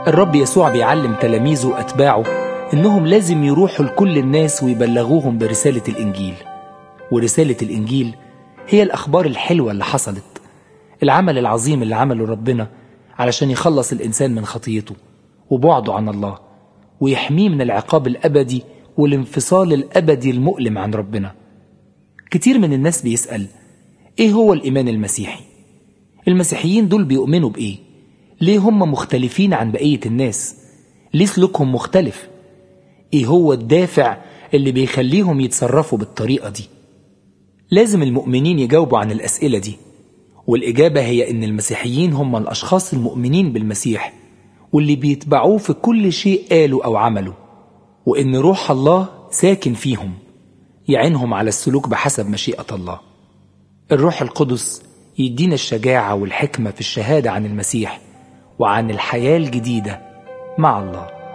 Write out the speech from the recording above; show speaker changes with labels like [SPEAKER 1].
[SPEAKER 1] الرب يسوع بيعلم تلاميذه وأتباعه إنهم لازم يروحوا لكل الناس ويبلغوهم برسالة الإنجيل ورسالة الإنجيل هي الأخبار الحلوة اللي حصلت العمل العظيم اللي عمله ربنا علشان يخلص الإنسان من خطيته وبعده عن الله ويحميه من العقاب الأبدي والانفصال الأبدي المؤلم عن ربنا كتير من الناس بيسأل إيه هو الإيمان المسيحي؟ المسيحيين دول بيؤمنوا بإيه؟ ليه هم مختلفين عن بقية الناس؟ ليه سلوكهم مختلف؟ إيه هو الدافع اللي بيخليهم يتصرفوا بالطريقة دي؟ لازم المؤمنين يجاوبوا عن الأسئلة دي والإجابة هي إن المسيحيين هم الأشخاص المؤمنين بالمسيح واللي بيتبعوه في كل شيء قالوا أو عملوا وإن روح الله ساكن فيهم يعينهم على السلوك بحسب مشيئة الله الروح القدس يدينا الشجاعة والحكمة في الشهادة عن المسيح وعن الحياة الجديدة مع الله